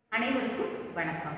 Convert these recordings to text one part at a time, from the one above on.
அனைவருக்கும் வணக்கம்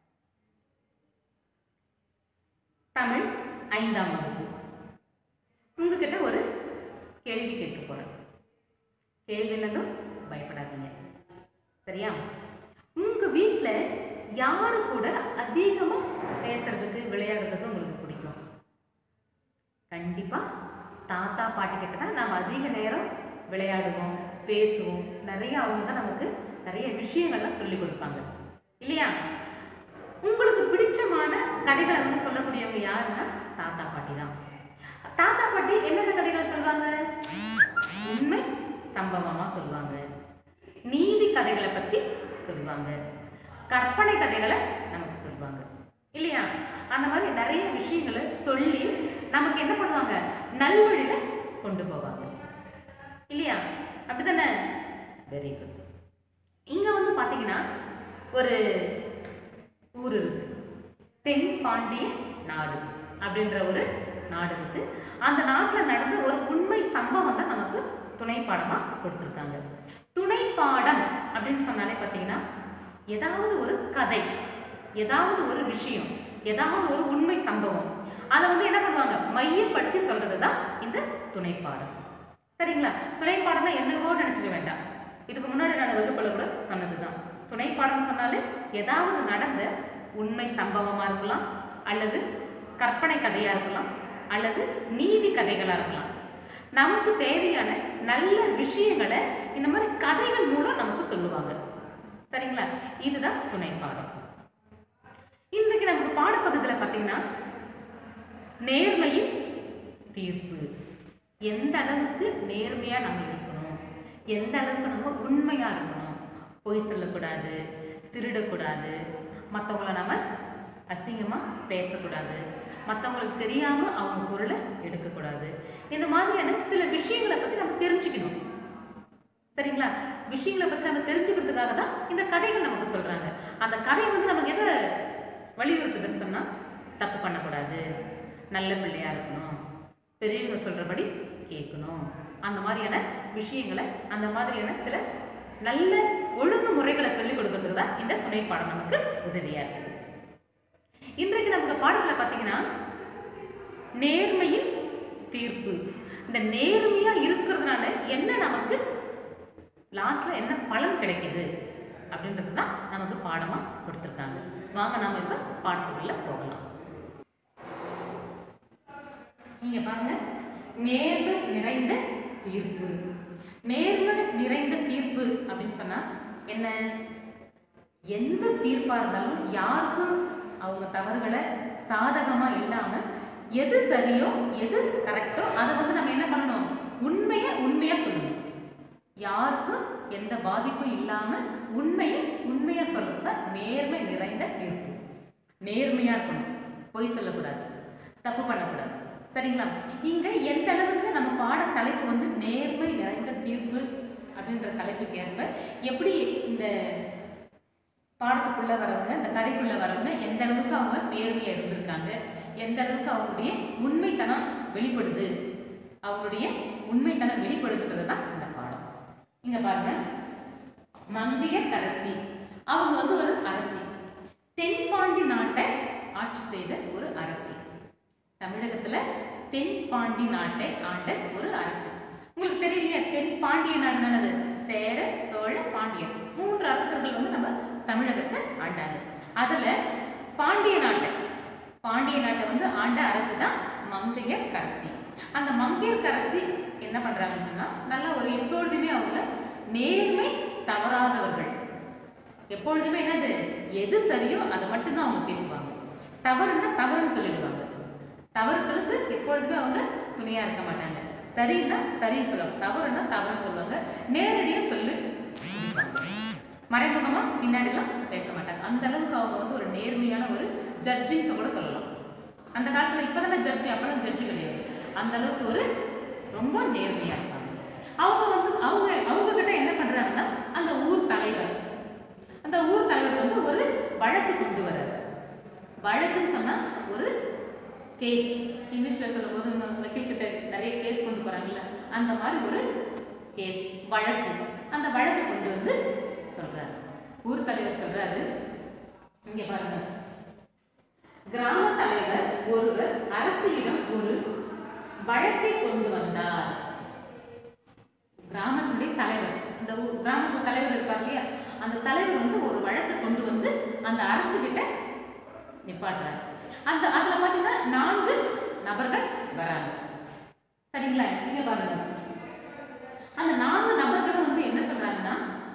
தமிழ் ஐந்தாம் வகுப்பு உங்ககிட்ட ஒரு கேள்வி கேட்க போறேன் கேள்வி என்னதும் பயப்படாதீங்க சரியா உங்க வீட்டில் யாரு கூட அதிகமா பேசுறதுக்கு விளையாடுறதுக்கு உங்களுக்கு பிடிக்கும் கண்டிப்பா தாத்தா பாட்டி கிட்ட தான் நாம் அதிக நேரம் விளையாடுவோம் பேசுவோம் நிறைய அவங்க தான் நமக்கு நிறைய விஷயங்கள்லாம் சொல்லி கொடுப்பாங்க இல்லையா உங்களுக்கு பிடிச்சமான கதைகளை வந்து சொல்லக்கூடியவங்க யாருன்னா தாத்தா பாட்டி தான் தாத்தா பாட்டி என்னென்ன கதைகளை சொல்லுவாங்க உண்மை சம்பவமா சொல்லுவாங்க நீதி கதைகளை பத்தி சொல்லுவாங்க கற்பனை கதைகளை நமக்கு சொல்லுவாங்க இல்லையா அந்த மாதிரி நிறைய விஷயங்களை சொல்லி நமக்கு என்ன பண்ணுவாங்க நல்வழியில கொண்டு போவாங்க இல்லையா அப்படிதானே வெரி குட் இங்க வந்து பாத்தீங்கன்னா ஒரு ஊர் இருக்கு தென் பாண்டிய நாடு அப்படின்ற ஒரு நாடு இருக்கு அந்த நாட்டில் நடந்த ஒரு உண்மை சம்பவம் தான் நமக்கு துணை பாடமா கொடுத்துருக்காங்க துணை பாடம் அப்படின்னு சொன்னாலே பார்த்தீங்கன்னா ஏதாவது ஒரு கதை ஏதாவது ஒரு விஷயம் ஏதாவது ஒரு உண்மை சம்பவம் அதை வந்து என்ன பண்ணுவாங்க மையப்படுத்தி சொல்றது தான் இந்த துணைப்பாடம் சரிங்களா துணைப்பாடம்னா என்னவோ நினச்சிக்க வேண்டாம் இதுக்கு முன்னாடி நான் வகுப்பில் கூட சொன்னது தான் துணைப்பாடம் சொன்னாலே ஏதாவது நடந்த உண்மை சம்பவமாக இருக்கலாம் அல்லது கற்பனை கதையாக இருக்கலாம் அல்லது நீதி கதைகளாக இருக்கலாம் நமக்கு தேவையான நல்ல விஷயங்களை இந்த மாதிரி கதைகள் மூலம் நமக்கு சொல்லுவாங்க சரிங்களா இதுதான் துணைப்பாடம் இன்றைக்கு நமக்கு பாடப்பகுதியில் பார்த்தீங்கன்னா நேர்மையின் தீர்ப்பு எந்த அளவுக்கு நேர்மையாக நம்ம இருக்கணும் எந்த அளவுக்கு நம்ம உண்மையாக இருக்கணும் பொய் சொல்லக்கூடாது திருடக்கூடாது மற்றவங்கள நம்ம அசிங்கமாக பேசக்கூடாது மற்றவங்களுக்கு தெரியாமல் அவங்க பொருளை எடுக்கக்கூடாது இந்த மாதிரியான சில விஷயங்களை பற்றி நம்ம தெரிஞ்சுக்கணும் சரிங்களா விஷயங்களை பற்றி நம்ம தெரிஞ்சுக்கிறதுக்காக தான் இந்த கதைகள் நமக்கு சொல்கிறாங்க அந்த கதை வந்து நமக்கு எதை வலியுறுத்துதுன்னு சொன்னால் தப்பு பண்ணக்கூடாது நல்ல பிள்ளையா இருக்கணும் பெரியவங்க சொல்கிறபடி கேட்கணும் அந்த மாதிரியான விஷயங்களை அந்த மாதிரியான சில நல்ல ஒழுங்குமுறைகளை சொல்லிக் கொடுக்கறதுக்கு தான் இந்த துணை பாடம் நமக்கு உதவியாக இருக்குது இன்றைக்கு நமக்கு பாடத்தில் பார்த்தீங்கன்னா நேர்மையின் தீர்ப்பு இந்த நேர்மையாக இருக்கிறதுனால என்ன நமக்கு லாஸ்ட்ல என்ன பலன் கிடைக்குது அப்படின்றது தான் நமக்கு பாடமாக கொடுத்துருக்காங்க வாங்க நாம இப்போ பாடத்துக்குள்ள போகலாம் நீங்க பாருங்க நேர்மை நிறைந்த தீர்ப்பு நேர்மை நிறைந்த தீர்ப்பு அப்படின்னு சொன்னா என்ன எந்த தீர்ப்பா இருந்தாலும் யாருக்கும் அவங்க தவறுகளை சாதகமா இல்லாம எது சரியோ எது கரெக்டோ அதை வந்து நம்ம என்ன பண்ணணும் உண்மையை உண்மையா சொல்லணும் யாருக்கும் எந்த பாதிப்பும் இல்லாம உண்மையை உண்மையா சொல்றது தான் நேர்மை நிறைந்த தீர்ப்பு நேர்மையா இருக்கணும் பொய் சொல்லக்கூடாது தப்பு பண்ணக்கூடாது சரிங்களா இங்க எந்த அளவுக்கு நம்ம பாட தலைப்பு வந்து நேர்மை நிறைந்த தீர்ப்பு அப்படின்ற தலைப்புக்கு ஏற்ப எப்படி இந்த பாடத்துக்குள்ள வரவங்க இந்த கதைக்குள்ள வரவங்க எந்த அளவுக்கு அவங்க நேர்மையா இருந்திருக்காங்க எந்த அளவுக்கு அவங்களுடைய உண்மைத்தனம் வெளிப்படுது அவங்களுடைய உண்மைத்தனம் வெளிப்படுதுன்றது தான் இந்த பாடம் இங்க பாருங்க மங்கைய கரசி அவங்க வந்து ஒரு அரசி தென்பாண்டி நாட்டை ஆட்சி செய்த ஒரு அரசி தமிழகத்துல தென்பாண்டி நாட்டை ஆண்ட ஒரு அரசு உங்களுக்கு தெரியலையா தென் பாண்டிய நாடு நல்லது சேர சோழ பாண்டியன் மூன்று அரசர்கள் வந்து நம்ம தமிழகத்தை ஆண்டாங்க அதுல பாண்டிய நாட்டை பாண்டிய நாட்டை வந்து ஆண்ட அரசு தான் மங்கையர் கரசி அந்த மங்கையர் கரசி என்ன பண்றாங்கன்னு சொன்னா நல்ல ஒரு எப்பொழுதுமே அவங்க நேர்மை தவறாதவர்கள் எப்பொழுதுமே என்னது எது சரியோ அதை மட்டும்தான் அவங்க பேசுவாங்க தவறுன்னா தவறுன்னு சொல்லிடுவாங்க தவறுகளுக்கு எப்பொழுதுமே அவங்க துணையா இருக்க மாட்டாங்க சரின்னா சரின்னு சொல்லுவாங்க தவறுன்னா தவறுன்னு சொல்லுவாங்க நேரடியாக சொல்லு மறைமுகமா பின்னாடிலாம் பேச மாட்டாங்க அந்த அளவுக்கு அவங்க வந்து ஒரு நேர்மையான ஒரு ஜட்ஜின்னு கூட சொல்லலாம் அந்த காலத்துல இப்பதானே ஜட்ஜி அப்பெல்லாம் ஜட்ஜி கிடையாது அந்த அளவுக்கு ஒரு ரொம்ப நேர்மையா இருப்பாங்க அவங்க வந்து அவங்க அவங்க கிட்ட என்ன பண்றாங்கன்னா அந்த ஊர் தலைவர் அந்த ஊர் தலைவர் வந்து ஒரு வழக்கு கொண்டு வர்றாரு வழக்குன்னு சொன்னா ஒரு கேஸ் இங்கிலீஷ்ல சொல்லும்போது இந்த வக்கீல் கிட்ட நிறைய கேஸ் கொண்டு போறாங்கல்ல அந்த மாதிரி ஒரு கேஸ் வழக்கு அந்த வழக்கு கொண்டு வந்து சொல்றாரு ஊர் தலைவர் சொல்றாரு இங்க பாருங்க கிராம தலைவர் ஒருவர் அரசியிடம் ஒரு வழக்கை கொண்டு வந்தார் கிராமத்தினுடைய தலைவர் இந்த ஊ- கிராமத்துல தலைவர் இருப்பார் இல்லையா அந்த தலைவர் வந்து ஒரு வழக்கை கொண்டு வந்து அந்த அரசு கிட்ட நிப்பாட்டுறாரு அந்த அதுல பாத்தீங்கன்னா நான்கு நபர்கள் வராங்க சரிங்களா இங்க பாருங்க அந்த நான்கு நபர்களும் வந்து என்ன சொல்றாங்கன்னா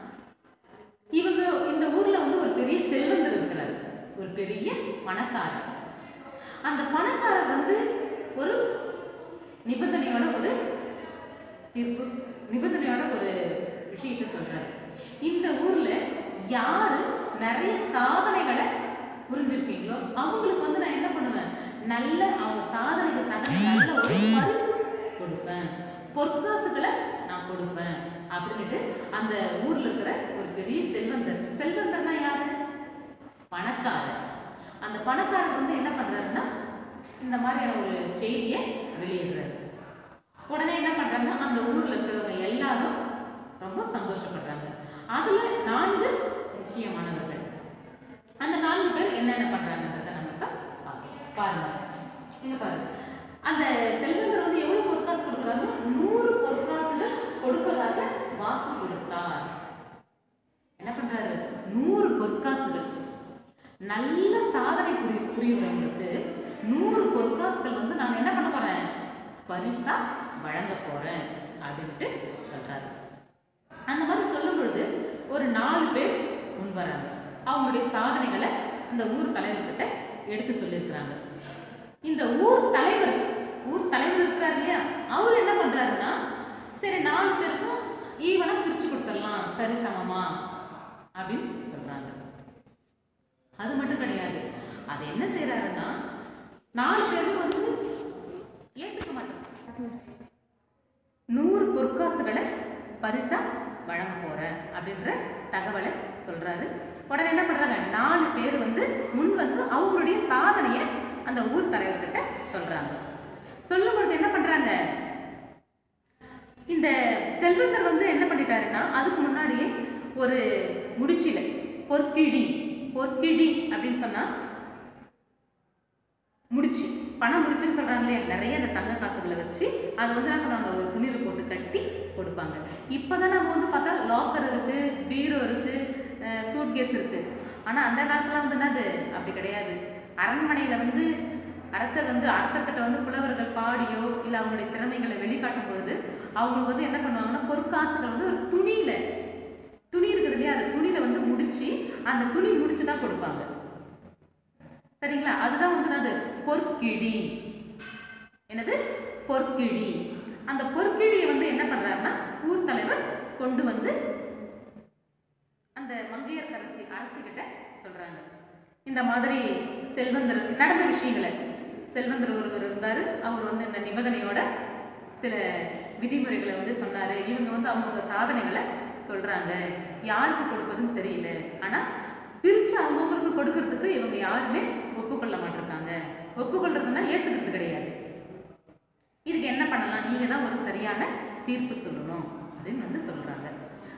இவங்க இந்த ஊர்ல வந்து ஒரு பெரிய செல்வந்தர் இருக்கிறார் ஒரு பெரிய பணக்காரர் அந்த பணக்காரர் வந்து ஒரு நிபந்தனையோட ஒரு தீர்ப்பு நிபந்தனையோட ஒரு விஷயத்தை சொல்றாரு இந்த ஊர்ல யாரு நிறைய சாதனைகளை புரிஞ்சிருக்கீங்களோ அவங்களுக்கு வந்து நான் என்ன பண்ணுவேன் நல்ல அவங்க சாதனைக்கு தகுந்த நல்ல ஒரு பரிசு கொடுப்பேன் பொற்காசுகளை நான் கொடுப்பேன் அப்படின்னுட்டு அந்த ஊர்ல இருக்கிற ஒரு பெரிய செல்வந்தர் செல்வந்தர்னா யாரு பணக்காரர் அந்த பணக்காரர் வந்து என்ன பண்றாருன்னா இந்த மாதிரியான ஒரு செய்தியை வெளியிடுறாரு உடனே என்ன பண்றாங்க அந்த ஊர்ல இருக்கிறவங்க எல்லாரும் ரொம்ப சந்தோஷப்படுறாங்க அதுல நான்கு முக்கியமானவர்கள் அந்த நான்கு பேர் என்னென்ன பண்றாங்கன்றத நம்ம இப்ப பார்க்கலாம் பாருங்க இங்க பாருங்க அந்த செல்வந்தர் வந்து எவ்வளவு பொற்காசு கொடுக்குறாரு நூறு பொற்காசுகள் கொடுப்பதாக வாக்கு கொடுத்தார் என்ன பண்றாரு நூறு பொற்காசுகள் நல்ல சாதனை புரி புரியுறவங்களுக்கு நூறு பொற்காசுகள் வந்து நான் என்ன பண்ண போறேன் பரிசா வழங்க போறேன் அப்படின்ட்டு சொல்றாரு அந்த மாதிரி சொல்லும் பொழுது ஒரு நாலு பேர் முன் வராங்க அவங்களுடைய சாதனைகளை அந்த ஊர் தலைவர்கிட்ட எடுத்து சொல்லியிருக்கிறாங்க இந்த ஊர் தலைவர் ஊர் தலைவர் இருக்கிறார் இல்லையா அவர் என்ன பண்றாருன்னா சரி நாலு பேருக்கும் ஈவனா பிரிச்சு கொடுத்துடலாம் சரி சமமா அப்படின்னு சொல்றாங்க அது மட்டும் கிடையாது அது என்ன செய்யறாருன்னா நாலு பேரும் வந்து ஏத்துக்க மாட்டாங்க நூறு பொற்காசுகளை பரிசா வழங்க போறேன் அப்படின்ற தகவலை சொல்றாரு உடனே என்ன பண்றாங்க நாலு பேர் வந்து முன் வந்து அவங்களுடைய சாதனையை அந்த ஊர் தலைவர்கிட்ட சொல்றாங்க சொல்லும் பொழுது என்ன பண்றாங்க இந்த செல்வந்தர் வந்து என்ன பண்ணிட்டாருன்னா அதுக்கு முன்னாடியே ஒரு முடிச்சில பொற்கிழி பொற்கிழி அப்படின்னு சொன்னா முடிச்சு பணம் முடிச்சுன்னு சொல்றாங்களே நிறைய அந்த தங்க காசுகளை வச்சு அதை வந்து என்ன பண்ணுவாங்க ஒரு துணியில் போட்டு கட்டி கொடுப்பாங்க இப்போதான் நம்ம வந்து பார்த்தா லாக்கர் இருக்கு பீரோ இருக்கு சூட் கேஸ் இருக்கு ஆனா அந்த காலத்துல வந்து என்னது அப்படி கிடையாது அரண்மனையில வந்து அரசர் வந்து அரசர்கிட்ட வந்து புலவர்கள் பாடியோ இல்லை அவங்களுடைய திறமைகளை வெளிக்காட்டும் பொழுது அவங்களுக்கு வந்து என்ன பண்ணுவாங்கன்னா பொற்காசுகள் வந்து ஒரு துணியில துணி இருக்குது இல்லையா அந்த துணியில வந்து முடிச்சு அந்த துணி முடிச்சு தான் கொடுப்பாங்க சரிங்களா அதுதான் வந்து என்னது பொற்கிழி என்னது பொற்கிழி அந்த பொற்கிழியை வந்து என்ன பண்றாருன்னா ஊர் தலைவர் கொண்டு வந்து அந்த மங்கையர்கரசி அரசு கிட்ட சொல்றாங்க இந்த மாதிரி செல்வந்தர் நடந்த விஷயங்களை செல்வந்தர் ஒருவர் இருந்தாரு அவர் வந்து இந்த நிபந்தனையோட சில விதிமுறைகளை வந்து சொன்னாரு இவங்க வந்து அவங்க சாதனைகளை சொல்றாங்க யாருக்கு கொடுப்பதுன்னு தெரியல ஆனா பிரிச்சு அவங்கவுங்களுக்கு கொடுக்கறதுக்கு இவங்க யாருமே ஒப்புக்கொள்ள மாட்டிருக்காங்க ஒப்புக்கொள்றதுன்னா ஏத்துக்கிறது கிடையாது இதுக்கு என்ன பண்ணலாம் நீங்க தான் ஒரு சரியான தீர்ப்பு சொல்லணும் அப்படின்னு வந்து சொல்றாங்க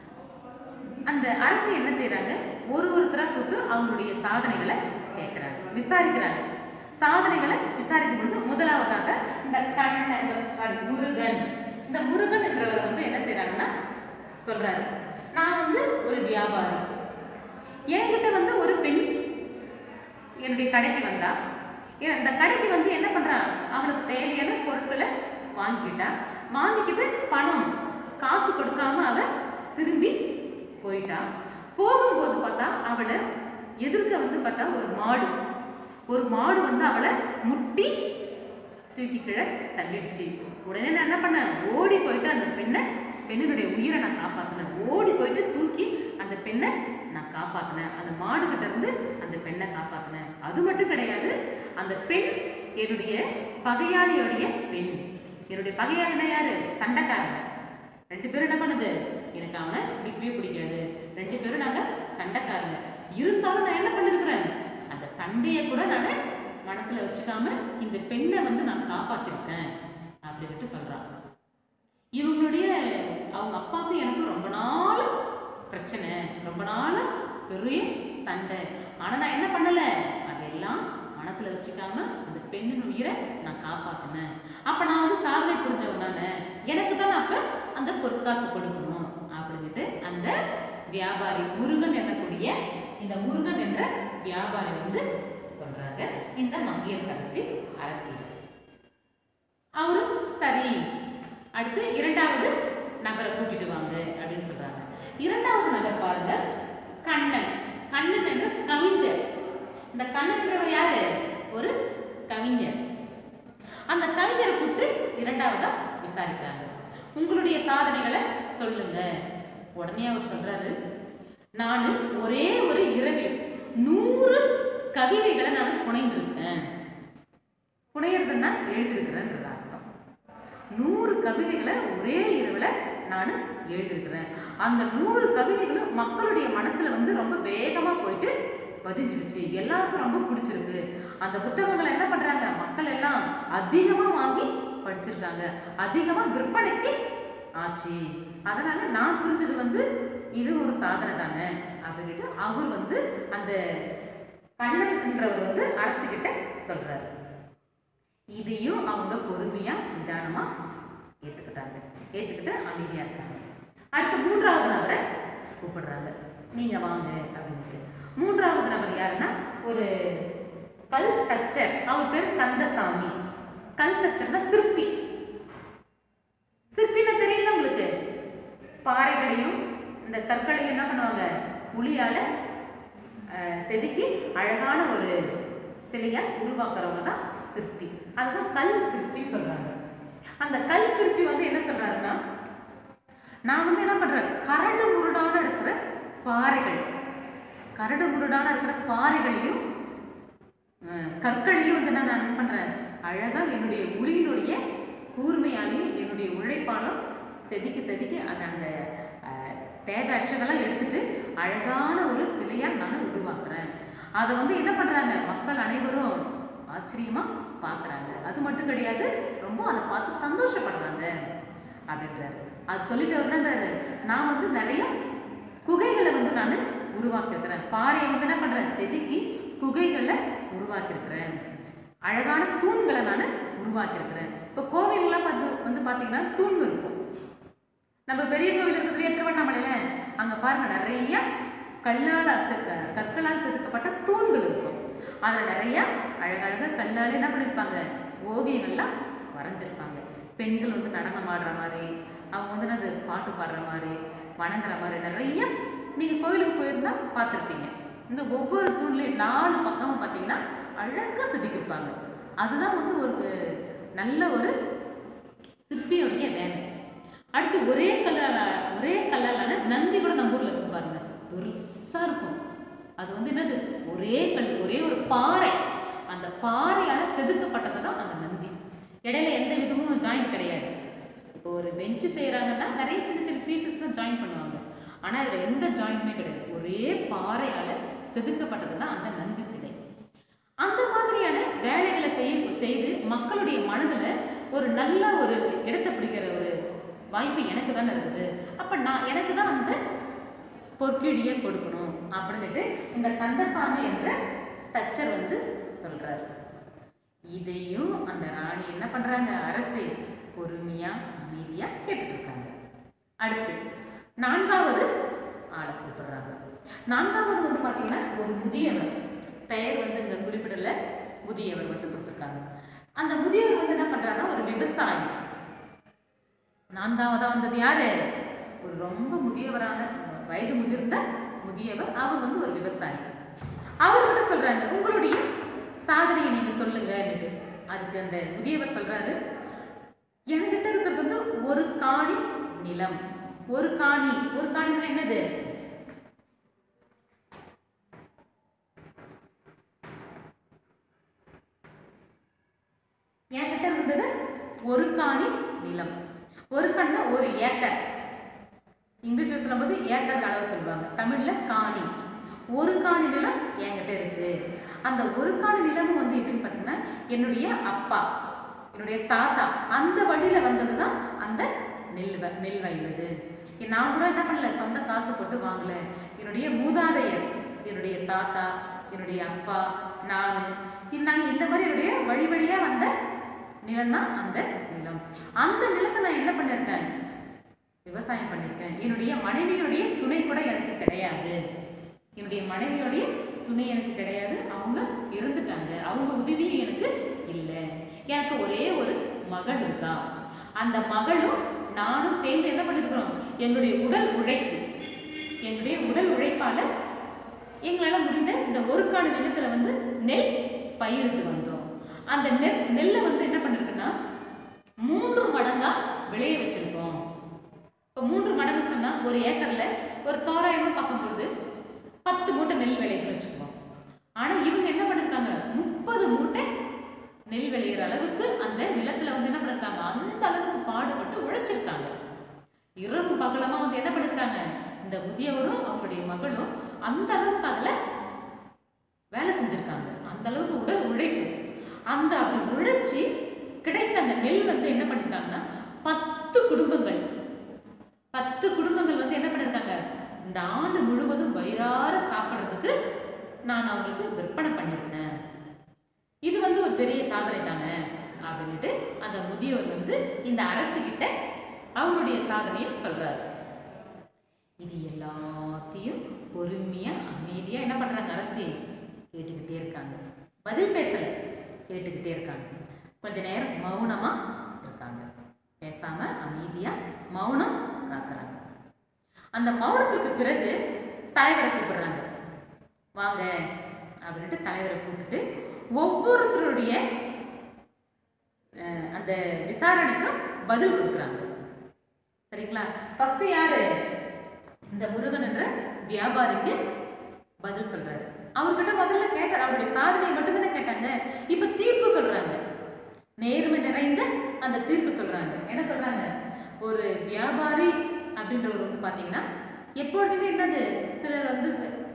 அந்த அரசு என்ன செய்றாங்க ஒரு ஒருத்தரா கூப்பிட்டு அவங்களுடைய சாதனைகளை கேட்குறாங்க விசாரிக்கிறாங்க சாதனைகளை விசாரிக்கும் பொழுது முதலாவதாக இந்த கண்ண இந்த சாரி முருகன் இந்த முருகன் என்றவர் வந்து என்ன செய்றாங்கன்னா சொல்றாரு நான் வந்து ஒரு வியாபாரி என்கிட்ட வந்து ஒரு பெண் என்னுடைய கடைக்கு வந்தா ஏ- அந்த கடைக்கு வந்து என்ன பண்றா அவளுக்கு தேவையான பொருட்களை வாங்கிக்கிட்டா வாங்கிக்கிட்டு பணம் காசு கொடுக்காம அவ திரும்பி போயிட்டா போகும்போது பார்த்தா அவளை எதிர்க்க வந்து பார்த்தா ஒரு மாடு ஒரு மாடு வந்து அவளை முட்டி தூக்கி கீழே தள்ளிடுச்சு உடனே நான் என்ன பண்ணேன் ஓடி போயிட்டு அந்த பெண்ணை பெண்ணினுடைய உயிரை நான் காப்பாத்தினேன் ஓடி போயிட்டு தூக்கி அந்த பெண்ணை நான் காப்பாத்தினேன் அந்த மாடு கிட்ட இருந்து அந்த பெண்ணை காப்பாத்தினேன் அது மட்டும் கிடையாது அந்த பெண் என்னுடைய பகையாளியோடைய பெண் என்னுடைய பகையாளினா யாரு சண்டைக்காரன் ரெண்டு பேரும் என்ன பண்ணுது எனக்கு அவனை பிடிக்கவே பிடிக்காது ரெண்டு பேரும் நாங்க சண்டைக்காரங்க இருந்தாலும் நான் என்ன பண்ணிருக்கிறேன் அந்த சண்டையை கூட நான் மனசுல வச்சுக்காம இந்த பெண்ணை வந்து நான் காப்பாத்திருக்கேன் அப்படின்ட்டு சொல்றான் இவங்களுடைய அவங்க அப்பாவுக்கு எனக்கு ரொம்ப நாள் பிரச்சனை ரொம்ப நாள் பெரிய சண்டை ஆனா நான் என்ன பண்ணல அதெல்லாம் மனசுல வச்சுக்காம அந்த பெண்ணின் உயிரை நான் காப்பாத்தினேன் அப்ப நான் வந்து சாதனை புரிஞ்சவனால எனக்கு தான் அப்ப அந்த பொற்காசு கொடுக்கணும் அப்படின்ட்டு அந்த வியாபாரி முருகன் எனக்கூடிய இந்த முருகன் என்ற வியாபாரி வந்து சொல்றாங்க இந்த மங்கையர்கரசி அரசியல் அவரும் சரி அடுத்து இரண்டாவது நபரை கூட்டிட்டு வாங்க அப்படின்னு சொல்றாங்க இரண்டாவது நபர் பாருங்க கண்ணன் கண்ணன் என்ற கவிஞர் இந்த கண்ணன்றவர் யாரு ஒரு கவிஞர் அந்த கவிஞரை கூப்பிட்டு இரண்டாவதா விசாரிக்கிறாங்க உங்களுடைய சாதனைகளை சொல்லுங்க உடனே அவர் சொல்றாரு நான் ஒரே ஒரு இரவில் நூறு கவிதைகளை நான் புனைந்திருக்கேன் புனையறதுன்னா எழுதியிருக்கிறேன்றது அர்த்தம் நூறு கவிதைகளை ஒரே இரவில் நான் எழுதியிருக்கிறேன் அந்த நூறு கவிதைகளும் மக்களுடைய மனசுல வந்து ரொம்ப வேகமா போயிட்டு பதிஞ்சிடுச்சு எல்லாருக்கும் ரொம்ப பிடிச்சிருக்கு அந்த புத்தகங்களை என்ன பண்றாங்க மக்கள் எல்லாம் அதிகமா வாங்கி படிச்சிருக்காங்க அதிகமா விற்பனைக்கு ஆச்சு அதனால நான் புரிஞ்சது வந்து இது ஒரு சாதனை தானே அப்படின்ட்டு அவர் வந்து அந்த கண்ணன்றவர் வந்து அரசுகிட்ட சொல்றாரு இதையும் அவங்க பொறுமையா நிதானமா ஏத்துக்கிட்டாங்க ஏத்துக்கிட்டு அமைதியா இருக்காங்க அடுத்து மூன்றாவது நபரை கூப்பிடுறாங்க நீங்க வாங்க அப்படின்ட்டு மூன்றாவது நபர் யாருன்னா ஒரு கல் தச்சர் அவர் பேர் கந்தசாமி கல் தச்சர்னா சிற்பி சிற்பின்னா தெரியல உங்களுக்கு பாறைகளையும் இந்த கற்களையும் என்ன பண்ணுவாங்க உளியால அஹ், செதுக்கி அழகான ஒரு சிலையா உருவாக்குறவங்க தான் சிற்பி அதுதான் கல் சிற்பின்னு சொல்றாங்க அந்த கல் சிற்பி வந்து என்ன சொல்றாருன்னா நான் வந்து என்ன பண்றேன் கரடு முரடான இருக்கிற பாறைகள் கரடு முரடான இருக்கிற பாறைகளையும் அஹ், கற்களையும் வந்து நான் என்ன பண்றேன் அழகா என்னுடைய உளியினுடைய கூர்மையாலையும் என்னுடைய உழைப்பாலும் செதுக்கி செதுக்கி அதை அந்த அஹ், தேவையற்றதெல்லாம் எடுத்துட்டு அழகான ஒரு சிலையா நான் உருவாக்குறேன் அதை வந்து என்ன பண்றாங்க மக்கள் அனைவரும் ஆச்சரியமா பார்க்கறாங்க அது மட்டும் கிடையாது ரொம்ப அதை பார்த்து சந்தோஷப்படுறாங்க அப்படின்றாரு அது சொல்லிட்டு அவர் என்னன்றாரு நான் வந்து நிறைய குகைகளை வந்து நான் உருவாக்கியிருக்கிறேன் பாறையை வந்து என்ன பண்றேன் செதுக்கி குகைகளை உருவாக்கியிருக்கிறேன் அழகான தூண்களை நான் உருவாக்கியிருக்கிறேன் இப்போ கோவில்லாம் வந்து வந்து பார்த்தீங்கன்னா தூண் இருக்கும் நம்ம பெரிய கோவில் இருக்கிறதுலையே திருவண்ணாமலையில அங்க பாருங்க நிறைய கல்லால் செதுக்க கற்களால் செதுக்கப்பட்ட தூண்கள் இருக்கும் அதுல நிறைய அழகழக கல்லால் என்ன பண்ணியிருப்பாங்க ஓவியங்கள்லாம் வரைஞ்சிருப்பாங்க பெண்கள் வந்து நடனம் ஆடுற மாதிரி அவங்க வந்து என்னது பாட்டு பாடுற மாதிரி வணங்குற மாதிரி நிறைய நீங்க கோயிலுக்கு போயிருந்தா பார்த்துருப்பீங்க இந்த ஒவ்வொரு தூண்லையும் நாலு பக்கமும் பார்த்தீங்கன்னா அழகா செதுக்கியிருப்பாங்க அதுதான் வந்து ஒரு நல்ல ஒரு சிற்பியுடைய வேலை அடுத்து ஒரே கல்லால ஒரே கல்லாலான நந்தி கூட நம்ம ஊர்ல இருக்கு பாருங்க பெருசா இருக்கும் அது வந்து என்னது ஒரே கல் ஒரே ஒரு பாறை அந்த பாறையால செதுக்கப்பட்டது தான் அந்த நந்தி இடையில எந்த விதமும் ஜாயிண்ட் கிடையாது இப்போ ஒரு பெஞ்சு செய்யறாங்கன்னா நிறைய சின்ன சின்ன பீசஸ் தான் ஜாயின் பண்ணுவாங்க ஆனா இதுல எந்த ஜாயின்ட்மே கிடையாது ஒரே பாறையால செதுக்கப்பட்டது தான் அந்த நந்தி சிலை அந்த மாதிரியான வேலைகளை செய்ய செய்து மக்களுடைய மனதுல ஒரு நல்ல ஒரு இடத்தை பிடிக்கிற ஒரு வாய்ப்பு எனக்கு தானே இருக்குது அப்ப நான் எனக்கு தான் அந்த பொற்கிழியை கொடுக்கணும் அப்படின்னுட்டு இந்த கந்தசாமி என்ற தச்சர் வந்து சொல்றாரு இதையும் அந்த ராணி என்ன பண்றாங்க அரசு பொறுமையா அமைதியா கேட்டுட்டு இருக்காங்க அடுத்து நான்காவது ஆளை கூப்பிடுறாங்க நான்காவது வந்து பாத்தீங்கன்னா ஒரு முதியவர் பெயர் வந்து இங்க குறிப்பிடல முதியவர் மட்டும் கொடுத்துருக்காங்க அந்த முதியவர் வந்து என்ன பண்றாருன்னா ஒரு விவசாயி நான்காவதா வந்தது யாரு ஒரு ரொம்ப முதியவரான வயது முதிர்ந்த முதியவர் அவர் வந்து ஒரு விவசாயி அவர்கிட்ட சொல்றாங்க உங்களுடைய சாதனையை நீங்க சொல்லுங்கன்னுட்டு அதுக்கு அந்த முதியவர் சொல்றாரு என்கிட்ட இருக்கிறது வந்து ஒரு காணி நிலம் ஒரு காணி ஒரு காணினா என்னது என்கிட்ட இருந்தது ஒரு காணி நிலம் ஒரு கண்ணா ஒரு ஏக்கர் இங்கிலீஷ்ல சொல்லும்போது ஏக்கர் அளவு சொல்லுவாங்க தமிழ்ல காணி ஒரு காணி நிலம் என்கிட்ட இருக்கு அந்த ஒரு காணி நிலமும் வந்து எப்படின்னு பார்த்தீங்கன்னா என்னுடைய அப்பா என்னுடைய தாத்தா அந்த வழியில வந்தது தான் அந்த நெல் நெல் வயலுது நான் கூட என்ன பண்ணல சொந்த காசு போட்டு வாங்கல என்னுடைய மூதாதையர் என்னுடைய தாத்தா என்னுடைய அப்பா நான் நாங்கள் இந்த மாதிரி என்னுடைய வழி வழியாக வந்த நிலம் தான் அந்த நிலம் அந்த நிலத்தை நான் என்ன பண்ணியிருக்கேன் விவசாயம் பண்ணியிருக்கேன் என்னுடைய மனைவியுடைய துணை கூட எனக்கு கிடையாது என்னுடைய மனைவியுடைய துணை எனக்கு கிடையாது அவங்க இருந்துட்டாங்க அவங்க உதவியும் எனக்கு இல்லை எனக்கு ஒரே ஒரு மகள் இருக்கா அந்த மகளும் நானும் சேர்ந்து என்ன பண்ணியிருக்கிறோம் எங்களுடைய உடல் உழைப்பு எங்களுடைய உடல் உழைப்பால எங்களால் முடிந்த இந்த ஒரு காடு நிலத்துல வந்து நெல் பயிரிட்டு வந்தோம் அந்த நெல் நெல்லை வந்து என்ன பண்ணிருக்குன்னா மூன்று மடங்கா விளைய வச்சிருக்கோம் இப்போ மூன்று மடங்கு சொன்னா ஒரு ஏக்கர்ல ஒரு தோராயமா பார்க்கும் பொழுது பத்து மூட்டை நெல் விளையுதுன்னு வச்சுக்குவோம் ஆனா இவங்க என்ன பண்ணிருக்காங்க முப்பது மூட்டை நெல் விளையிற அளவுக்கு அந்த நிலத்துல வந்து என்ன பண்ணிருக்காங்க அந்த அளவுக்கு பாடுபட்டு உழைச்சிருக்காங்க இரவு பகலமா வந்து என்ன பண்ணிருக்காங்க இந்த முதியவரும் அவங்களுடைய மகளும் அந்த அளவுக்கு அதுல வேலை செஞ்சிருக்காங்க அந்த அளவுக்கு உடல் உழைப்பு அந்த அப்படி உழைச்சி கிடைத்த அந்த நெல் வந்து என்ன பண்ணிருக்காங்கன்னா பத்து குடும்பங்கள் பத்து குடும்பங்கள் வந்து என்ன பண்ணிருக்காங்க இந்த ஆண்டு முழுவதும் வயிறார சாப்பிட்றதுக்கு நான் அவங்களுக்கு விற்பனை பண்ணியிருக்கேன் இது வந்து ஒரு பெரிய சாதனை தானே அப்படின்ட்டு அந்த முதியவர் வந்து இந்த அரசு கிட்ட அவருடைய சாதனையை சொல்றாரு இது எல்லாத்தையும் பொறுமையா அமைதியா என்ன பண்றாங்க அரசு கேட்டுக்கிட்டே இருக்காங்க பதில் பேசல கேட்டுக்கிட்டே இருக்காங்க கொஞ்ச நேரம் மௌனமா இருக்காங்க பேசாம அமைதியா மௌனம் காக்குறாங்க அந்த மௌனத்துக்கு பிறகு தலைவரை கூப்பிடுறாங்க வாங்க அப்படின்ட்டு தலைவரை கூப்பிட்டுட்டு ஒவ்வொருத்தருடைய அஹ், அந்த விசாரணைக்கும் பதில் கொடுக்குறாங்க சரிங்களா ஃபர்ஸ்ட் யாரு இந்த முருகன் என்ற வியாபாரிக்கு பதில் சொல்றாரு அவர்கிட்ட முதல்ல கேட்டார் அவருடைய சாதனையை மட்டும்தானே கேட்டாங்க இப்ப தீர்ப்பு சொல்றாங்க நேர்மை நிறைந்த அந்த தீர்ப்பு சொல்றாங்க என்ன சொல்றாங்க ஒரு வியாபாரி அப்படின்றவர் வந்து பாத்தீங்கன்னா எப்பொழுதுமே என்னது சிலர் வந்து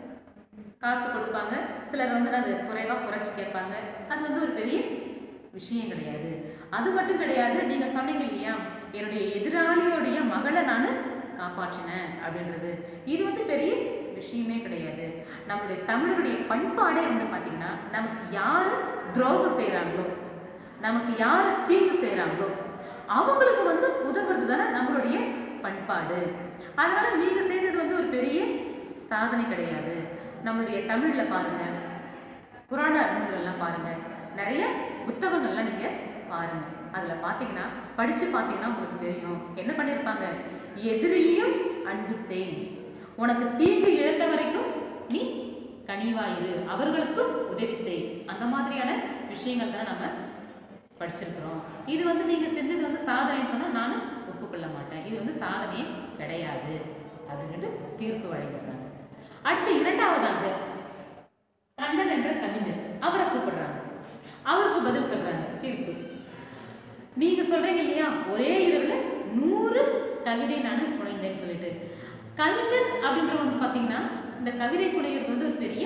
காசு கொடுப்பாங்க சிலர் வந்து அது குறைவா குறைச்சி கேட்பாங்க அது வந்து ஒரு பெரிய விஷயம் கிடையாது அது மட்டும் கிடையாது நீங்க சொன்னீங்க இல்லையா என்னுடைய எதிராளியோடைய மகளை நான் காப்பாற்றினேன் அப்படின்றது இது வந்து பெரிய விஷயமே கிடையாது நம்மளுடைய தமிழருடைய பண்பாடே வந்து பார்த்தீங்கன்னா நமக்கு யாரு துரோகம் செய்கிறாங்களோ நமக்கு யாரு தீங்கு செய்கிறாங்களோ அவங்களுக்கு வந்து உதவுறது தானே நம்மளுடைய பண்பாடு அதனால நீங்க செய்தது வந்து ஒரு பெரிய சாதனை கிடையாது நம்மளுடைய தமிழ்ல பாருங்க புராண நூல்கள்லாம் பாருங்க நிறைய புத்தகங்கள்லாம் நீங்க பாருங்க அதுல பாத்தீங்கன்னா படிச்சு பாத்தீங்கன்னா உங்களுக்கு தெரியும் என்ன பண்ணிருப்பாங்க எதிரியும் அன்பு செய் உனக்கு தீங்கு இழந்த வரைக்கும் நீ கனிவாயிரு அவர்களுக்கும் உதவி செய் அந்த மாதிரியான விஷயங்கள் தான் நம்ம படிச்சிருக்கிறோம் இது வந்து நீங்க செஞ்சது வந்து சாதனைன்னு சொன்னா நான் ஒப்புக்கொள்ள மாட்டேன் இது வந்து சாதனையே கிடையாது அப்படின்ட்டு தீர்ப்பு வழங்கிடுறாங்க அடுத்து இரண்டாவதாக கண்ணன் என்ற கவிஞர் அவரை கூப்பிடுறாங்க அவருக்கு பதில் சொல்றாங்க தீர்ப்பு நீங்க சொல்றீங்க இல்லையா ஒரே இரவுல நூறு கவிதை நான் புனைந்தேன்னு சொல்லிட்டு கவிஞர் அப்படின்ற வந்து பாத்தீங்கன்னா இந்த கவிதை புனையிறது வந்து ஒரு பெரிய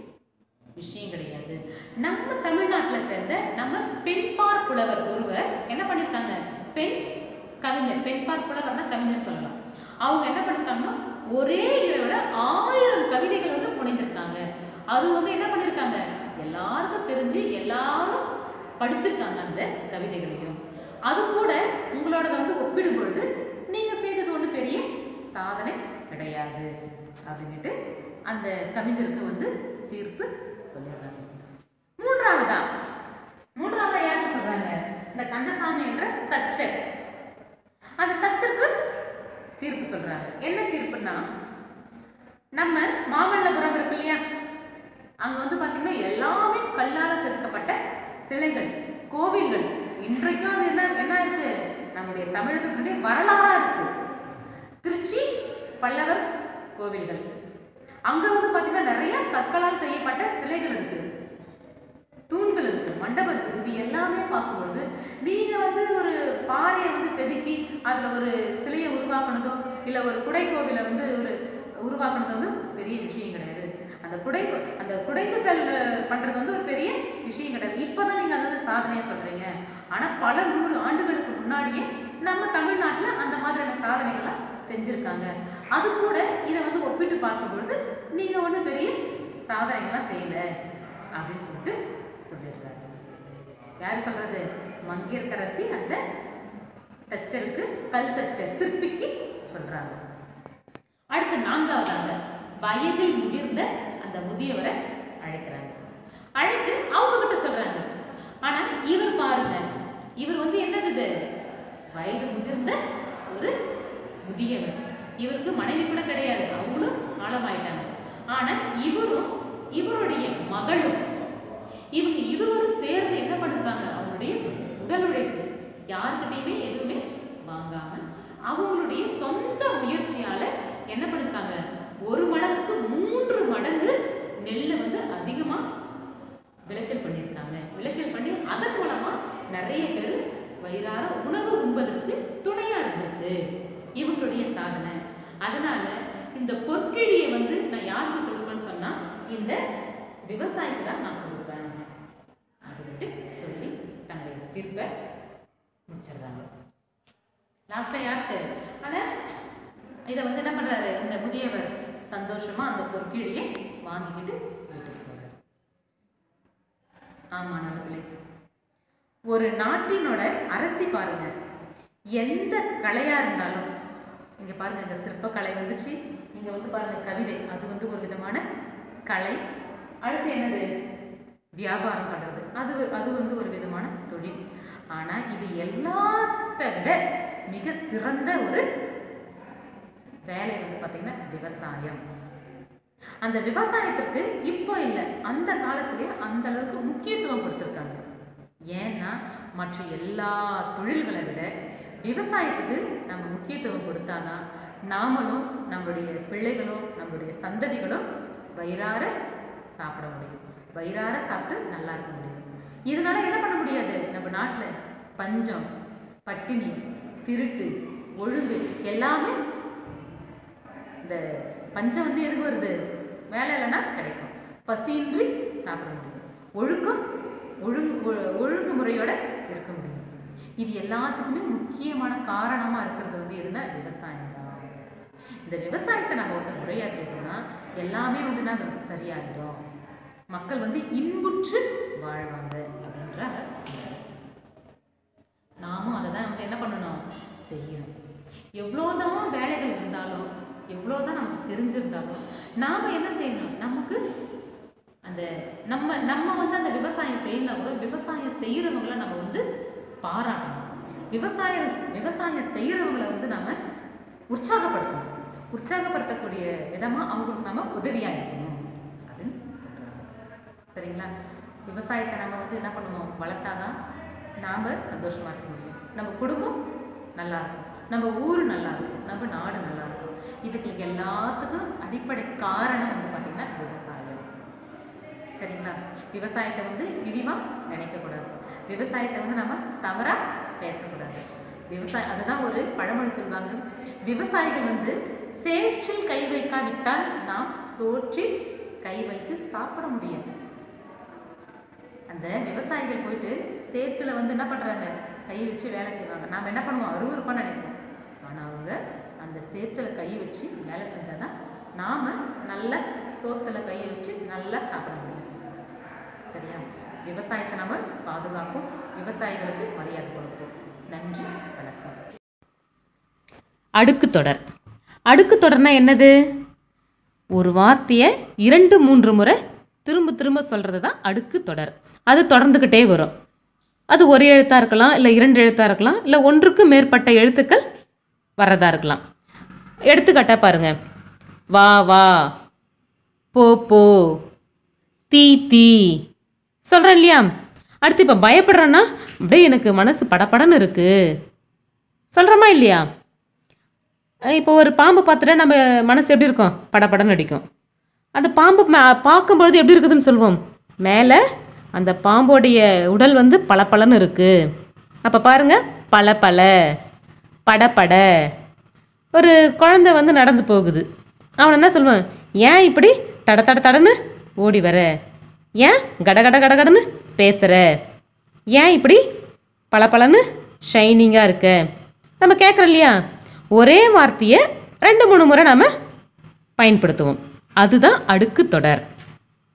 விஷயம் கிடையாது நம்ம தமிழ்நாட்டுல சேர்ந்த நம்ம பெண்பார் புலவர் ஒருவர் என்ன பண்ணிருக்காங்க பெண் கவிஞர் பெண்பார் புலவர்னா கவிஞர் சொல்லலாம் அவங்க என்ன பண்ணிருக்காங்கன்னா ஒரே இரவுல ஆயிரம் கவிதைகள் வந்து புனைந்திருக்காங்க அது வந்து என்ன பண்ணிருக்காங்க எல்லாருக்கும் தெரிஞ்சு எல்லாரும் படிச்சிருக்காங்க அந்த கவிதைகளையும் அது கூட உங்களோடத வந்து ஒப்பிடும் பொழுது நீங்க செய்தது ஒண்ணு பெரிய சாதனை கிடையாது அப்படின்னுட்டு அந்த கவிஞருக்கு வந்து தீர்ப்பு சொல்லிடுறாங்க மூன்றாவதா மூன்றாவதா யாருக்கு சொல்றாங்க இந்த கந்தசாமி என்ற தச்சர் அந்த தச்சருக்கு தீர்ப்பு சொல்றாங்க என்ன தீர்ப்புன்னா நம்ம மாமல்லபுரம் இருக்கு இல்லையா அங்க வந்து பாத்தீங்கன்னா எல்லாமே கல்லால செதுக்கப்பட்ட சிலைகள் கோவில்கள் இன்றைக்கும் அது என்ன என்ன இருக்கு நம்முடைய தமிழகத்தினுடைய வரலாறா இருக்கு திருச்சி பல்லவர் கோவில்கள் அங்க வந்து பாத்தீங்கன்னா நிறைய கற்களால் செய்யப்பட்ட சிலைகள் இருக்கு தூண்கள் இருக்கு மண்டபம் இருக்குது இது எல்லாமே பார்க்கும்பொழுது நீங்க வந்து ஒரு பாறையை வந்து செதுக்கி அதுல ஒரு சிலையை உருவாக்குனதோ இல்ல ஒரு குடை கோவிலை வந்து ஒரு உருவாக்குனது வந்து பெரிய விஷயம் கிடையாது அந்த குடை அந்த குடைந்து செல் பண்றது வந்து ஒரு பெரிய விஷயம் கிடையாது இப்பதான் நீங்க அதை வந்து சாதனையை சொல்றீங்க ஆனா பல நூறு ஆண்டுகளுக்கு முன்னாடியே நம்ம தமிழ்நாட்டுல அந்த மாதிரியான சாதனைகளை செஞ்சிருக்காங்க அது கூட இதை வந்து ஒப்பிட்டு பார்க்கும் பொழுது நீங்க ஒன்றும் பெரிய சாதனைகள்லாம் செய்யல அப்படின்னு சொல்லிட்டு சொல்லிடுறாரு யார் சொல்றது மங்கையர்க்கரசி அந்த தச்சருக்கு கல் தச்சர் சிற்பிக்கு சொல்றாங்க அடுத்து நான்காவதாக வயதில் முதிர்ந்த அந்த முதியவரை அழைக்கிறாங்க அழைத்து அவங்க கிட்ட சொல்றாங்க ஆனா இவர் பாருங்க இவர் வந்து என்னது இது வயது முதிர்ந்த ஒரு முதியவர் இவருக்கு மனைவி கூட கிடையாது அவங்களும் காலமாயிட்டாங்க ஆனா இவரும் இவருடைய மகளும் இவங்க இருவரும் சேர்ந்து என்ன பண்ணிருக்காங்க அவங்களுடைய உடல் உழைப்பு யாருக்கிட்டையுமே எதுவுமே வாங்காம அவங்களுடைய சொந்த முயற்சியால என்ன பண்ணிருக்காங்க ஒரு மடங்குக்கு மூன்று மடங்கு நெல்லை வந்து அதிகமா விளைச்சல் பண்ணியிருக்காங்க விளைச்சல் பண்ணி அதன் மூலமா நிறைய பேர் வயிறார உணவு உண்பதற்கு துணையா இருந்திருக்கு இவங்களுடைய சாதனை அதனால இந்த பொற்கிழியை வந்து நான் யாருக்கு கொடுப்பேன்னு சொன்னா இந்த விவசாயிக்கு தான் நான் கொடுப்பேன் அப்படின்ட்டு சொல்லி தங்களுடைய தீர்ப்பை முடிச்சிடுறாங்க லாஸ்டா யாருக்கு ஆனா இதை வந்து என்ன பண்றாரு இந்த முதியவர் சந்தோஷமா அந்த பொற்கிழியை வாங்கிக்கிட்டு வீட்டுக்கு போறாரு ஆமாணவர்களே ஒரு நாட்டினோட அரசி பாருங்க எந்த கலையா இருந்தாலும் இங்க பாருங்க இந்த சிற்பக்கலை வந்துச்சு இங்க வந்து பாருங்க கவிதை அது வந்து ஒரு விதமான கலை அடுத்து என்னது வியாபாரம் பண்றது அது அது வந்து ஒரு விதமான தொழில் ஆனா இது எல்லாத்த விட மிக சிறந்த ஒரு வேலை வந்து பார்த்தீங்கன்னா விவசாயம் அந்த விவசாயத்திற்கு இப்போ இல்லை அந்த காலத்திலே அந்த அளவுக்கு முக்கியத்துவம் கொடுத்துருக்காங்க ஏன்னா மற்ற எல்லா தொழில்களை விட விவசாயத்துக்கு நம்ம முக்கியத்துவம் கொடுத்தாதான் நாமளும் நம்மளுடைய பிள்ளைகளும் நம்மளுடைய சந்ததிகளும் வயிறார சாப்பிட முடியும் வயிறார சாப்பிட்டு நல்லா இருக்க முடியும் இதனால என்ன பண்ண முடியாது நம்ம நாட்டில் பஞ்சம் பட்டினி திருட்டு ஒழுங்கு எல்லாமே இந்த பஞ்சம் வந்து எதுக்கு வருது வேலை இல்லைன்னா கிடைக்கும் பசியின்றி சாப்பிட முடியும் ஒழுக்கம் ஒழுங்கு ஒ- ஒழுங்குமுறையோட இருக்க முடியும் இது எல்லாத்துக்குமே முக்கியமான காரணமாக இருக்கிறது வந்து எதுனா விவசாயம் தான் இந்த விவசாயத்தை நம்ம வந்து முறையாக செய்தோம்னா எல்லாமே வந்து என்ன அது சரியாயிடும் மக்கள் வந்து இன்புற்று வாழ்வாங்க அப்படின்ற நாமும் அதை தான் வந்து என்ன பண்ணணும் செய்யணும் எவ்வளோதான் வேலைகள் இருந்தாலும் எவ்வளோதான் நமக்கு தெரிஞ்சிருந்தாலும் நாம் என்ன செய்யணும் நமக்கு அந்த நம்ம நம்ம வந்து அந்த விவசாயம் செய்யலாம் கூட விவசாயம் செய்கிறவங்கள நம்ம வந்து பாராட்டணும் விவசாயம் விவசாயம் செய்கிறவங்கள வந்து நம்ம உற்சாகப்படுத்தணும் உற்சாகப்படுத்தக்கூடிய விதமாக அவங்களுக்கு நம்ம உதவியாக இருக்கணும் அப்படின்னு சொல்கிறாங்க சரிங்களா விவசாயத்தை நம்ம வந்து என்ன பண்ணுவோம் வளர்த்தாதான் நாம் சந்தோஷமாக இருக்க முடியும் நம்ம குடும்பம் நல்லா இருக்கும் நம்ம ஊர் நல்லா இருக்கும் நம்ம நாடு நல்லா இருக்கும் இதுக்கு எல்லாத்துக்கும் அடிப்படை காரணம் வந்து பார்த்திங்கன்னா விவசாயம் சரிங்களா விவசாயத்தை வந்து இழிவாக நினைக்கக்கூடாது விவசாயத்தை வந்து நம்ம தவறாக பேசக்கூடாது விவசாயம் அதுதான் ஒரு பழமொழி சொல்லுவாங்க விவசாயிகள் வந்து சேற்றில் கை வைக்காவிட்டால் நாம் சோற்றில் கை வைத்து சாப்பிட முடியாது அந்த விவசாயிகள் போயிட்டு சேத்துல வந்து என்ன பண்ணுறாங்க கை வச்சு வேலை செய்வாங்க நாம் என்ன பண்ணுவோம் அருவருப்பாக நினைப்போம் ஆனால் அவங்க அந்த சேத்துல கை வச்சு வேலை செஞ்சாதான் நாம் நல்லா சோத்துல கையை வச்சு நல்லா சாப்பிட முடியும் சரியா விவசாயத்தை நம்ம பாதுகாப்போம் விவசாயிகளுக்கு மரியாதை கொடுப்போம் நன்றி வணக்கம் அடுக்கு தொடர் அடுக்கு தொடர்னா என்னது ஒரு வார்த்தையை இரண்டு மூன்று முறை திரும்ப திரும்ப சொல்கிறது தான் அடுக்கு தொடர் அது தொடர்ந்துக்கிட்டே வரும் அது ஒரு எழுத்தாக இருக்கலாம் இல்லை இரண்டு எழுத்தாக இருக்கலாம் இல்லை ஒன்றுக்கு மேற்பட்ட எழுத்துக்கள் வரதா இருக்கலாம் எடுத்துக்காட்டாக பாருங்க வா வா போ போ தீ தீ சொல்கிறேன் இல்லையா அடுத்து இப்போ பயப்படுறேன்னா அப்படியே எனக்கு மனசு படபடன்னு இருக்குது சொல்கிறோமா இல்லையா அஹ் இப்போ ஒரு பாம்பு பார்த்துட்டா நம்ம மனசு எப்படி இருக்கும் படபடன்னு அடிக்கும் அந்த பாம்பு மே- பார்க்கும்பொழுது எப்படி இருக்குதுன்னு சொல்லுவோம் மேலே அந்த பாம்போடைய உடல் வந்து பளபளன்னு இருக்குது அப்போ பாருங்க பல பல பட பட ஒரு குழந்தை வந்து நடந்து போகுது அவன் என்ன சொல்லுவான் ஏன் இப்படி தட தட தடன்னு ஓடி வர ஏன் கட கட கட கடன்னு பேசுகிற ஏன் இப்படி பளபளன்னு ஷைனிங்காக இருக்க நம்ம கேட்குறோம் இல்லையா ஒரே வார்த்தையை ரெண்டு மூணு முறை நாம் பயன்படுத்துவோம் அதுதான் அடுக்கு தொடர்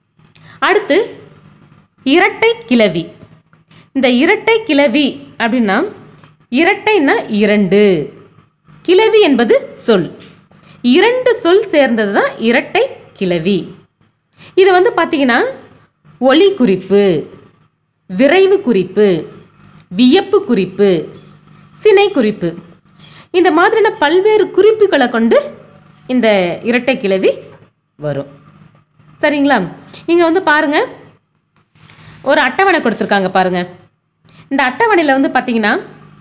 அடுத்து இரட்டை கிளவி இந்த இரட்டை கிளவி அப்படின்னா இரட்டைன்னா இரண்டு கிளவி என்பது சொல் இரண்டு சொல் சேர்ந்தது தான் இரட்டை கிளவி இது வந்து பார்த்தீங்கன்னா ஒலி குறிப்பு விரைவு குறிப்பு வியப்பு குறிப்பு சினை குறிப்பு இந்த மாதிரியான பல்வேறு குறிப்புகளை கொண்டு இந்த இரட்டை கிளவி வரும் சரிங்களா இங்கே வந்து பாருங்க ஒரு அட்டவணை கொடுத்துருக்காங்க பாருங்க இந்த அட்டவணையில் வந்து பார்த்தீங்கன்னா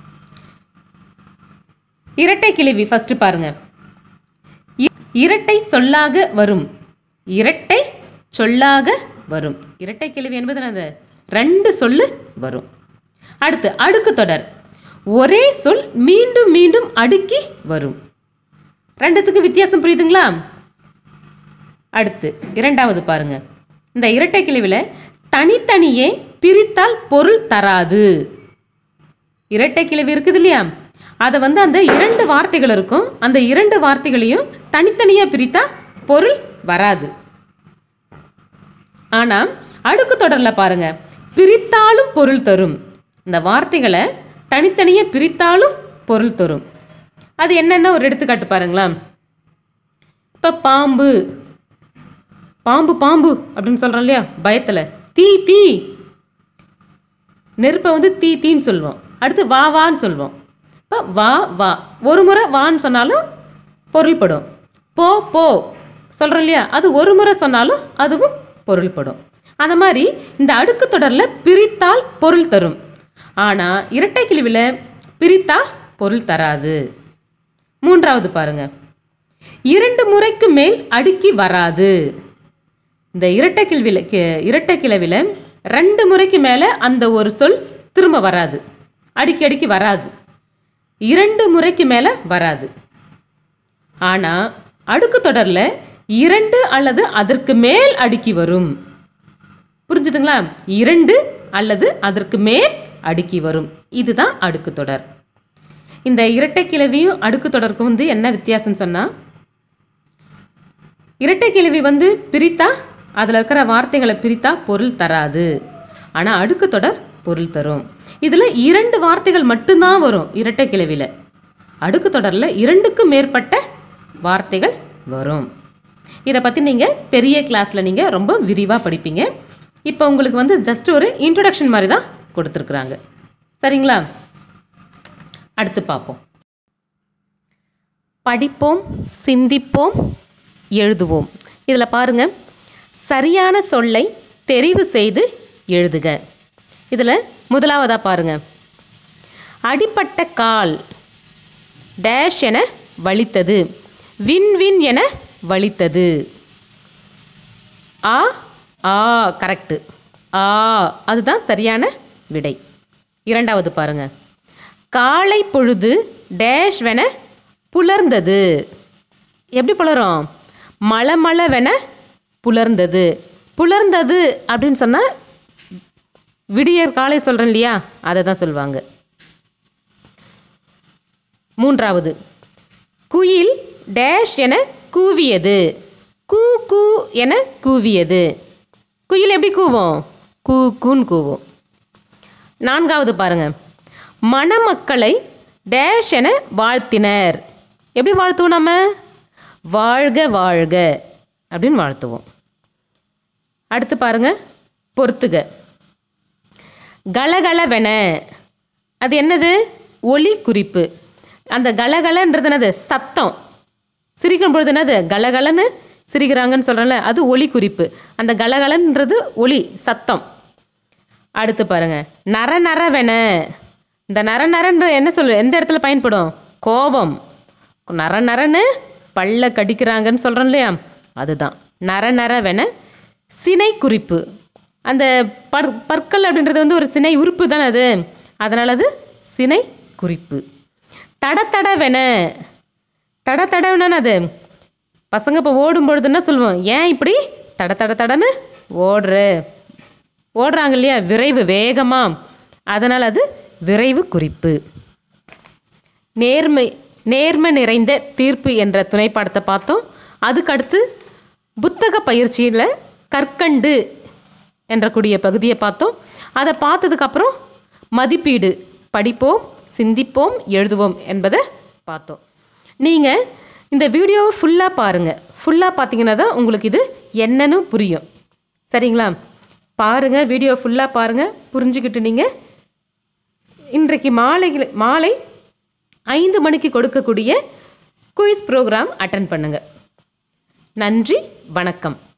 இரட்டை கிளவி ஃபர்ஸ்ட் பாருங்க இ- இரட்டை சொல்லாக வரும் இரட்டை சொல்லாக வரும் இரட்டை கிளவி என்பது என்னது ரெண்டு சொல்லு வரும் அடுத்து அடுக்கு தொடர் ஒரே சொல் மீண்டும் மீண்டும் அடுக்கி வரும் ரெண்டுத்துக்கு வித்தியாசம் புரியுதுங்களா அடுத்து இரண்டாவது பாருங்க இந்த இரட்டை கிளவில தனித்தனியே பிரித்தால் பொருள் தராது இரட்டை கிளவி இருக்குது இல்லையா அதை வந்து அந்த இரண்டு வார்த்தைகள் இருக்கும் அந்த இரண்டு வார்த்தைகளையும் தனித்தனியாக பிரித்தா பொருள் வராது ஆனால் அடுக்கு தொடரில் பாருங்க பிரித்தாலும் பொருள் தரும் இந்த வார்த்தைகளை தனித்தனியாக பிரித்தாலும் பொருள் தரும் அது என்னென்ன ஒரு எடுத்துக்காட்டு பாருங்களா இப்போ பாம்பு பாம்பு பாம்பு அப்படின்னு சொல்கிறோம் இல்லையா பயத்தில் தீ தீ நெருப்பை வந்து தீ தீன்னு சொல்லுவோம் அடுத்து வா வான்னு சொல்லுவோம் இப்போ வா வா ஒரு முறை வான்னு சொன்னாலும் பொருள்படும் போ போ சொல்கிறோம் இல்லையா அது ஒரு முறை சொன்னாலும் அதுவும் பொருள்படும் அந்த மாதிரி இந்த அடுக்கு தொடரில் பிரித்தால் பொருள் தரும் ஆனால் இரட்டை கிழிவில் பிரித்தால் பொருள் தராது மூன்றாவது பாருங்க இரண்டு முறைக்கு மேல் அடுக்கி வராது இந்த இரட்டை கிழவில இரட்டை கிழவில ரெண்டு முறைக்கு மேலே அந்த ஒரு சொல் திரும்ப வராது அடிக்கி அடிக்கி வராது இரண்டு முறைக்கு மேலே வராது ஆனால் அடுக்கு தொடரில் இரண்டு அல்லது அதற்கு மேல் அடுக்கி வரும் புரிஞ்சுதுங்களா இரண்டு அல்லது அதற்கு மேல் அடுக்கி வரும் இதுதான் அடுக்கு தொடர் இந்த இரட்டை கிழவியும் அடுக்கு தொடருக்கும் வந்து என்ன வித்தியாசம் சொன்னால் இரட்டை கிழவி வந்து பிரித்தா அதில் இருக்கிற வார்த்தைகளை பிரித்தா பொருள் தராது ஆனால் அடுக்கு தொடர் பொருள் தரும் இதில் இரண்டு வார்த்தைகள் மட்டும்தான் வரும் இரட்டை கிழவியில் அடுக்கு தொடரில் இரண்டுக்கும் மேற்பட்ட வார்த்தைகள் வரும் இதை பற்றி நீங்கள் பெரிய கிளாஸில் நீங்கள் ரொம்ப விரிவாக படிப்பீங்க இப்போ உங்களுக்கு வந்து ஜஸ்ட் ஒரு இன்ட்ரொடக்ஷன் மாதிரி தான் கொடுத்துருக்குறாங்க சரிங்களா அடுத்து பார்ப்போம் படிப்போம் சிந்திப்போம் எழுதுவோம் இதில் பாருங்க சரியான சொல்லை தெரிவு செய்து எழுதுக இதில் முதலாவதாக பாருங்க அடிப்பட்ட கால் டேஷ் என வலித்தது வின் வின் என வலித்தது ஆ ஆ கரெக்டு ஆ அதுதான் சரியான விடை இரண்டாவது பாருங்க காலை பொழுது டேஷ் வென புலர்ந்தது எப்படி புலரும் மளமளவென புலர்ந்தது புலர்ந்தது அப்படின்னு சொன்னால் விடியற் காலை சொல்கிறேன் இல்லையா அதை தான் சொல்லுவாங்க மூன்றாவது குயில் டேஷ் என கூவியது கூ கூ என கூவியது குயில் எப்படி கூவும் கூ கூன்னு கூவும் நான்காவது பாருங்க மணமக்களை டேஷ் என வாழ்த்தினர் எப்படி வாழ்த்துவோம் நம்ம வாழ்க வாழ்க அப்படின்னு வாழ்த்துவோம் அடுத்து பாருங்க பொறுத்துக கலகலவென அது என்னது ஒலி குறிப்பு அந்த கலகலன்றது என்னது சத்தம் சிரிக்கும் பொழுது என்னது கலகலன்னு சிரிக்கிறாங்கன்னு சொல்கிறேன்ல அது ஒலி குறிப்பு அந்த கலகலன்றது ஒலி சத்தம் அடுத்து பாருங்க நர நரவென இந்த நர நரன்ற என்ன சொல்லு எந்த இடத்துல பயன்படும் கோபம் நர நரன்னு பல்ல கடிக்கிறாங்கன்னு சொல்கிறோம் இல்லையா அதுதான் நர நரவென சினை குறிப்பு அந்த பற் பற்கள் அப்படின்றது வந்து ஒரு சினை உறுப்பு தானே அது அதனால் அது சினை குறிப்பு தட தடவென தட தடவென அது பசங்க இப்போ ஓடும் பொழுது என்ன சொல்லுவோம் ஏன் இப்படி தட தட தடன்னு ஓடுற ஓடுறாங்க இல்லையா விரைவு வேகமாக அதனால் அது விரைவு குறிப்பு நேர்மை நேர்மை நிறைந்த தீர்ப்பு என்ற துணைப்பாடத்தை பார்த்தோம் அதுக்கடுத்து புத்தக பயிற்சியில் கற்கண்டு என்ற கூடிய பகுதியை பார்த்தோம் அதை பார்த்ததுக்கப்புறம் மதிப்பீடு படிப்போம் சிந்திப்போம் எழுதுவோம் என்பதை பார்த்தோம் நீங்கள் இந்த வீடியோவை ஃபுல்லாக பாருங்கள் ஃபுல்லாக பார்த்தீங்கன்னா தான் உங்களுக்கு இது என்னன்னு புரியும் சரிங்களா பாருங்கள் வீடியோ ஃபுல்லாக பாருங்கள் புரிஞ்சுக்கிட்டு நீங்கள் இன்றைக்கு மாலை மாலை ஐந்து மணிக்கு கொடுக்கக்கூடிய குயிஸ் ப்ரோக்ராம் அட்டன் பண்ணுங்கள் நன்றி வணக்கம்